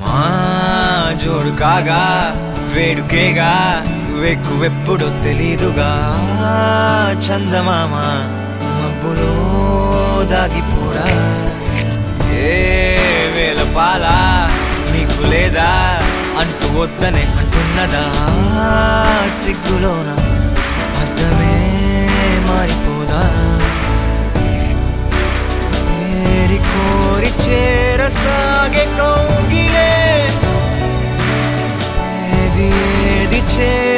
మా జోడు కాగా వేడుకేగా వెక్కువెప్పుడో తెలీదుగా చందమామ మబ్బులో దాగిపోరా ఏ వేల పాల నీకు లేదా అంటూ వద్దనే అంటున్నదా సిగ్గులోన అర్థమే మారిపోదా ఏరి కోరి చేరసాగే కౌగిలే ఏది ఏది చే